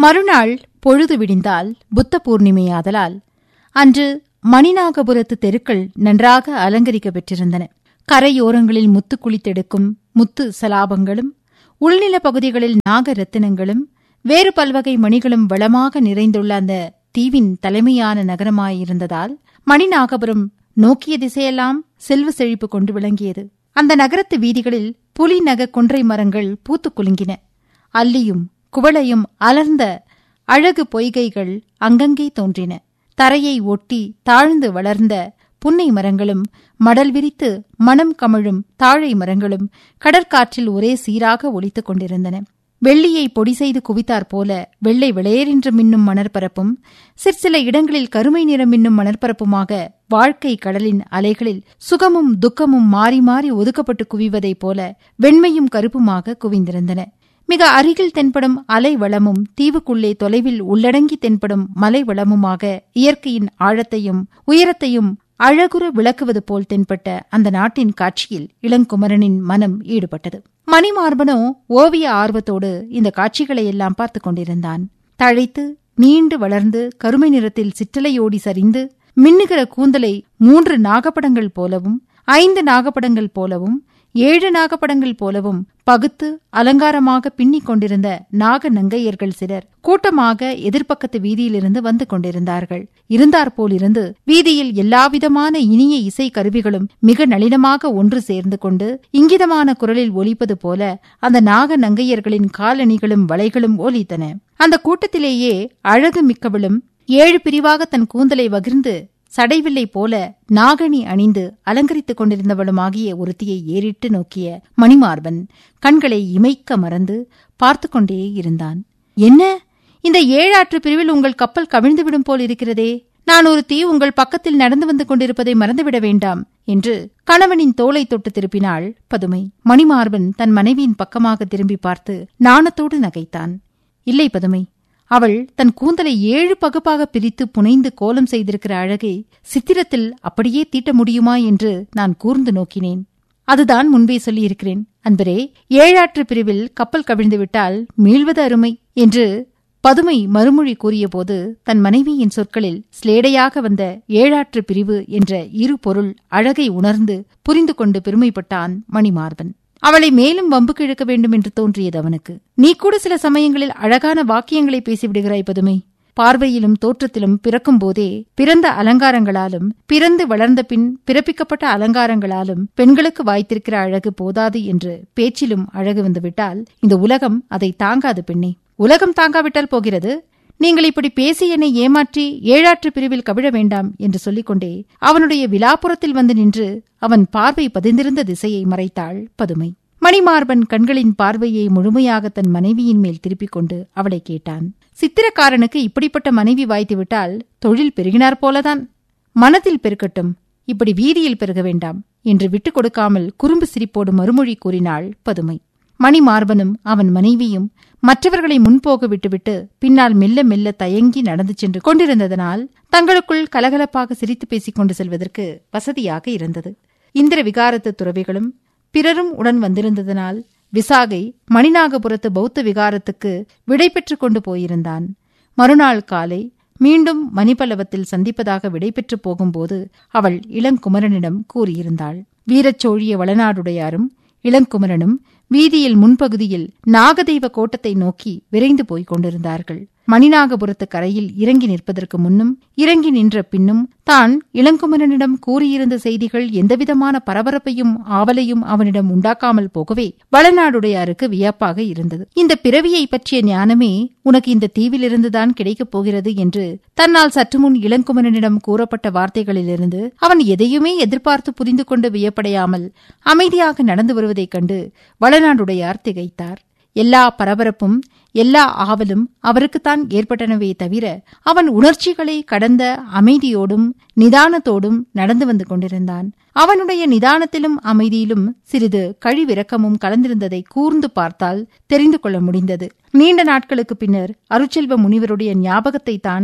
மறுநாள் பொழுது விடிந்தால் புத்த பூர்ணிமையாதலால் அன்று மணிநாகபுரத்து தெருக்கள் நன்றாக அலங்கரிக்க பெற்றிருந்தன கரையோரங்களில் முத்து குளித்தெடுக்கும் முத்து சலாபங்களும் உள்நில பகுதிகளில் நாக ரத்தினங்களும் வேறு பல்வகை மணிகளும் வளமாக நிறைந்துள்ள அந்த தீவின் தலைமையான நகரமாயிருந்ததால் மணிநாகபுரம் நோக்கிய திசையெல்லாம் செல்வ செழிப்பு கொண்டு விளங்கியது அந்த நகரத்து வீதிகளில் புலி நக கொன்றை மரங்கள் பூத்துக் குலுங்கின அல்லியும் குவளையும் அலர்ந்த அழகு பொய்கைகள் அங்கங்கே தோன்றின தரையை ஒட்டி தாழ்ந்து வளர்ந்த புன்னை மரங்களும் மடல் விரித்து மனம் கமழும் தாழை மரங்களும் கடற்காற்றில் ஒரே சீராக ஒலித்துக் கொண்டிருந்தன வெள்ளியை பொடி செய்து குவித்தாற் போல வெள்ளை வெளியேறின்று மின்னும் மணற்பரப்பும் சிற்சில இடங்களில் கருமை நிறம் மின்னும் மணற்பரப்புமாக வாழ்க்கை கடலின் அலைகளில் சுகமும் துக்கமும் மாறி மாறி ஒதுக்கப்பட்டு குவிவதைப் போல வெண்மையும் கருப்புமாக குவிந்திருந்தன மிக அருகில் தென்படும் அலை வளமும் தீவுக்குள்ளே தொலைவில் உள்ளடங்கி தென்படும் மலை வளமுமாக இயற்கையின் ஆழத்தையும் உயரத்தையும் அழகுற விளக்குவது போல் தென்பட்ட அந்த நாட்டின் காட்சியில் இளங்குமரனின் மனம் ஈடுபட்டது மணிமார்பனோ ஓவிய ஆர்வத்தோடு இந்த காட்சிகளை எல்லாம் பார்த்துக் கொண்டிருந்தான் தழைத்து நீண்டு வளர்ந்து கருமை நிறத்தில் சிற்றலையோடி சரிந்து மின்னுகிற கூந்தலை மூன்று நாகப்படங்கள் போலவும் ஐந்து நாகப்படங்கள் போலவும் ஏழு நாகப்படங்கள் போலவும் பகுத்து அலங்காரமாக பின்னிக் கொண்டிருந்த நாக நங்கையர்கள் சிலர் கூட்டமாக எதிர்ப்பக்கத்து வீதியிலிருந்து வந்து கொண்டிருந்தார்கள் இருந்தாற்போல் இருந்து வீதியில் எல்லாவிதமான இனிய இசை கருவிகளும் மிக நளினமாக ஒன்று சேர்ந்து கொண்டு இங்கிதமான குரலில் ஒலிப்பது போல அந்த நாக நங்கையர்களின் காலணிகளும் வளைகளும் ஒலித்தன அந்த கூட்டத்திலேயே அழகு மிக்கவளும் ஏழு பிரிவாக தன் கூந்தலை வகிர்ந்து சடைவில்லை போல நாகணி அணிந்து அலங்கரித்துக் கொண்டிருந்தவளுமாகிய ஒருத்தியை ஏறிட்டு நோக்கிய மணிமார்பன் கண்களை இமைக்க மறந்து பார்த்து கொண்டே இருந்தான் என்ன இந்த ஏழாற்று பிரிவில் உங்கள் கப்பல் கவிழ்ந்துவிடும் போல் இருக்கிறதே நான் ஒரு தீ உங்கள் பக்கத்தில் நடந்து வந்து கொண்டிருப்பதை மறந்துவிட வேண்டாம் என்று கணவனின் தோலை தொட்டு திருப்பினாள் பதுமை மணிமார்பன் தன் மனைவியின் பக்கமாக திரும்பி பார்த்து நாணத்தோடு நகைத்தான் இல்லை பதுமை அவள் தன் கூந்தலை ஏழு பகுப்பாக பிரித்து புனைந்து கோலம் செய்திருக்கிற அழகை சித்திரத்தில் அப்படியே தீட்ட முடியுமா என்று நான் கூர்ந்து நோக்கினேன் அதுதான் முன்பே சொல்லியிருக்கிறேன் அன்பரே ஏழாற்று பிரிவில் கப்பல் கவிழ்ந்துவிட்டால் மீள்வது அருமை என்று பதுமை மறுமொழி கூறியபோது தன் மனைவியின் சொற்களில் ஸ்லேடையாக வந்த ஏழாற்று பிரிவு என்ற இரு பொருள் அழகை உணர்ந்து புரிந்து கொண்டு பெருமைப்பட்டான் மணிமார்பன் அவளை மேலும் வம்புக்கு இழுக்க வேண்டும் என்று தோன்றியது அவனுக்கு நீ கூட சில சமயங்களில் அழகான வாக்கியங்களை பேசிவிடுகிறாய் பதுமை பார்வையிலும் தோற்றத்திலும் பிறக்கும் போதே பிறந்த அலங்காரங்களாலும் பிறந்து வளர்ந்த பின் பிறப்பிக்கப்பட்ட அலங்காரங்களாலும் பெண்களுக்கு வாய்த்திருக்கிற அழகு போதாது என்று பேச்சிலும் அழகு வந்துவிட்டால் இந்த உலகம் அதை தாங்காது பெண்ணே உலகம் தாங்காவிட்டால் போகிறது நீங்கள் இப்படி பேசி என்னை ஏமாற்றி ஏழாற்று பிரிவில் கவிழ வேண்டாம் என்று சொல்லிக்கொண்டே அவனுடைய விலாப்புறத்தில் வந்து நின்று அவன் பார்வை பதிந்திருந்த திசையை மறைத்தாள் பதுமை மணிமார்பன் கண்களின் பார்வையை முழுமையாக தன் மனைவியின் மேல் திருப்பிக் கொண்டு அவளை கேட்டான் சித்திரக்காரனுக்கு இப்படிப்பட்ட மனைவி வாய்த்துவிட்டால் தொழில் பெருகினார் போலதான் மனத்தில் பெருக்கட்டும் இப்படி வீதியில் பெருக வேண்டாம் என்று விட்டுக் கொடுக்காமல் குறும்பு சிரிப்போடு மறுமொழி கூறினாள் பதுமை மணிமார்பனும் அவன் மனைவியும் மற்றவர்களை முன்போக விட்டுவிட்டு பின்னால் மெல்ல மெல்ல தயங்கி நடந்து சென்று கொண்டிருந்ததனால் தங்களுக்குள் கலகலப்பாக சிரித்து பேசிக் கொண்டு செல்வதற்கு வசதியாக இருந்தது இந்திர விகாரத்து துறவிகளும் பிறரும் உடன் வந்திருந்ததனால் விசாகை மணிநாகபுரத்து பௌத்த விகாரத்துக்கு விடை பெற்றுக் கொண்டு போயிருந்தான் மறுநாள் காலை மீண்டும் மணிபல்லவத்தில் சந்திப்பதாக விடைபெற்று போகும்போது அவள் இளங்குமரனிடம் கூறியிருந்தாள் வீரச்சோழிய வளநாடுடையாரும் இளங்குமரனும் வீதியில் முன்பகுதியில் நாகதெய்வ கோட்டத்தை நோக்கி விரைந்து போய்க் கொண்டிருந்தார்கள் மணிநாகபுரத்து கரையில் இறங்கி நிற்பதற்கு முன்னும் இறங்கி நின்ற பின்னும் தான் இளங்குமரனிடம் கூறியிருந்த செய்திகள் எந்தவிதமான பரபரப்பையும் ஆவலையும் அவனிடம் உண்டாக்காமல் போகவே வளநாடுடையாருக்கு வியப்பாக இருந்தது இந்த பிறவியை பற்றிய ஞானமே உனக்கு இந்த தீவிலிருந்துதான் கிடைக்கப் போகிறது என்று தன்னால் சற்று முன் இளங்குமரனிடம் கூறப்பட்ட வார்த்தைகளிலிருந்து அவன் எதையுமே எதிர்பார்த்து புரிந்து கொண்டு வியப்படையாமல் அமைதியாக நடந்து வருவதைக் கண்டு வளநாடுடையார் திகைத்தார் எல்லா பரபரப்பும் எல்லா ஆவலும் அவருக்குத்தான் ஏற்பட்டனவே தவிர அவன் உணர்ச்சிகளை கடந்த அமைதியோடும் நிதானத்தோடும் நடந்து வந்து கொண்டிருந்தான் அவனுடைய நிதானத்திலும் அமைதியிலும் சிறிது கழிவிறக்கமும் கலந்திருந்ததை கூர்ந்து பார்த்தால் தெரிந்து கொள்ள முடிந்தது நீண்ட நாட்களுக்கு பின்னர் அருட்செல்வ முனிவருடைய ஞாபகத்தை தான்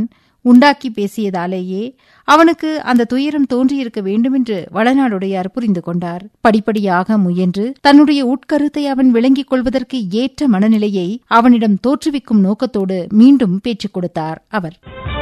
உண்டாக்கி பேசியதாலேயே அவனுக்கு அந்த துயரம் தோன்றியிருக்க வேண்டுமென்று வளநாடுடையார் புரிந்து கொண்டார் படிப்படியாக முயன்று தன்னுடைய உட்கருத்தை அவன் விளங்கிக் கொள்வதற்கு ஏற்ற மனநிலையை அவனிடம் தோற்றுவிக்கும் நோக்கத்தோடு மீண்டும் பேச்சுக் கொடுத்தார் அவர்